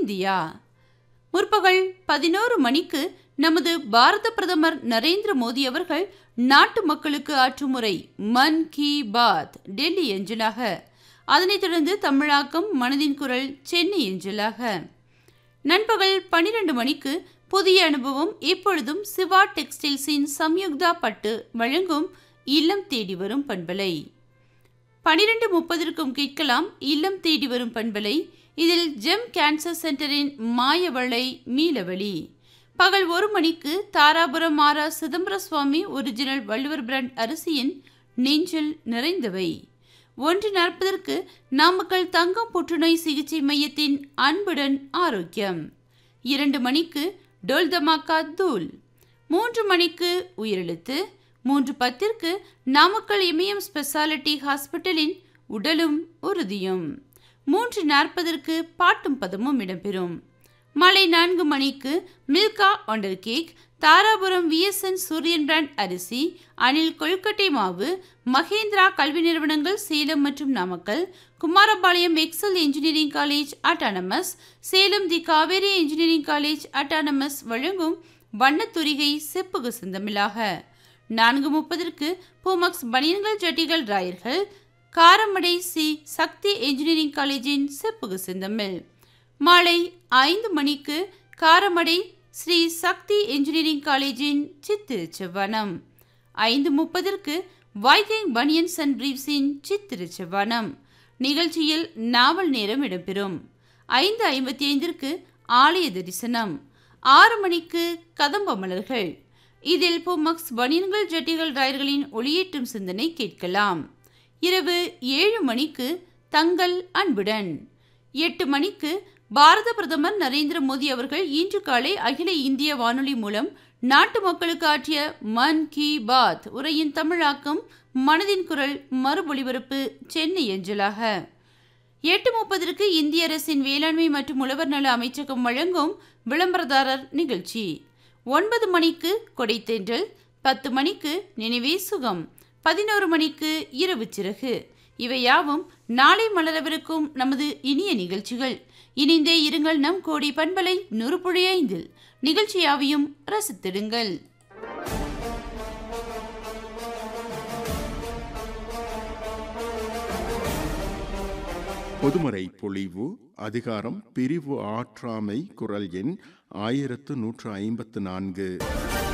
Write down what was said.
India முற்பகல் பதினோரு மணிக்கு நமது பாரத பிரதமர் நரேந்திர மோடி அவர்கள் நாட்டு மக்களுக்கு ஆற்றும் உரை மன் கி பாத் டெல்லி எஞ்சலாக அதனைத் தொடர்ந்து தமிழாக்கம் மனதின் குரல் சென்னை எஞ்சலாக நண்பகல் பனிரெண்டு மணிக்கு புதிய அனுபவம் இப்பொழுதும் சிவா டெக்ஸ்டைல்ஸின் சம்யுக்தா பட்டு வழங்கும் இல்லம் தேடி வரும் பண்பலை பனிரெண்டு முப்பதற்கும் கேட்கலாம் இல்லம் தேடி வரும் பண்பலை இதில் ஜெம் கேன்சர் சென்டரின் மாயவளை மீளவழி பகல் ஒரு மணிக்கு தாராபுரம் மாரா சிதம்பர சுவாமி ஒரிஜினல் வள்ளுவர் பிராண்ட் அரிசியின் நெஞ்சில் நிறைந்தவை ஒன்று நாற்பதற்கு நாமக்கல் தங்கம் புற்றுநோய் சிகிச்சை மையத்தின் அன்புடன் ஆரோக்கியம் இரண்டு மணிக்கு டோல் தமாக்கா தூள் மூன்று மணிக்கு உயிரெழுத்து மூன்று பத்திற்கு நாமக்கல் இமயம் ஸ்பெஷாலிட்டி ஹாஸ்பிட்டலின் உடலும் உறுதியும் மூன்று நாற்பதற்கு பாட்டும் பதமும் இடம்பெறும் மாலை நான்கு மணிக்கு Milka wonder cake Dharapuram VSN Suriyan brand அரிசி அணில் கொழுக்கட்டை மாவு மகேந்திரா கல்வி நிறுவனங்கள் சேலம் மற்றும் Namakkal Kumarapalayam Excel engineering college autonomous Salem the Kaveri engineering college autonomous வழங்கும் வண்ணத்துரிகை செப்புகு சிந்தமிழாக நான்கு முப்பதற்கு பூமக்ஸ் பனியன்கள் ஜட்டிகள் ராயர்கள் காரமடை சி சக்தி இன்ஜினியரிங் காலேஜின் செப்புகு சிந்தமிழ் மாலை ஐந்து மணிக்கு காரமடை ஸ்ரீ சக்தி இன்ஜினியரிங் காலேஜின் சித்திரு செவ்வனம் ஐந்து முப்பதற்கு வைக்கிங் பனியன்ஸ் அண்ட் பிரீவ்ஸின் சித்திரு செவ்வனம் நிகழ்ச்சியில் நாவல் நேரம் இடம்பெறும் ஐந்து ஐம்பத்தி ஐந்திற்கு ஆலய தரிசனம் ஆறு மணிக்கு கதம்ப மலர்கள் இதில் புமக்ஸ் பனியன்கள் ஜட்டிகள் ராயர்களின் ஒளியேற்றும் சிந்தனை கேட்கலாம் இரவு ஏழு மணிக்கு தங்கள் அன்புடன் எட்டு மணிக்கு பாரத பிரதமர் நரேந்திர மோடி அவர்கள் இன்று காலை அகில இந்திய வானொலி மூலம் நாட்டு மக்களுக்கு ஆற்றிய மன் கி பாத் உரையின் தமிழாக்கம் மனதின் குரல் மறுபொலிபரப்பு சென்னை அஞ்சலாக எட்டு முப்பதற்கு இந்திய அரசின் வேளாண்மை மற்றும் உழவர் நல அமைச்சகம் வழங்கும் விளம்பரதாரர் நிகழ்ச்சி ஒன்பது மணிக்கு கொடைத்தேன்றல் பத்து மணிக்கு நினைவே சுகம் பதினோரு மணிக்கு இரவு சிறகு இவையாவும் நாளை மலரவிருக்கும் நமது இனிய நிகழ்ச்சிகள் இனிந்தே இருங்கள் நம் கோடி பண்பலை நூறு புள்ளி ஐந்தில் நிகழ்ச்சியாவையும் ரசித்திடுங்கள் பொதுமறை பொழிவு அதிகாரம் பிரிவு ஆற்றாமை குரல் எண் ஆயிரத்து நூற்று ஐம்பத்து நான்கு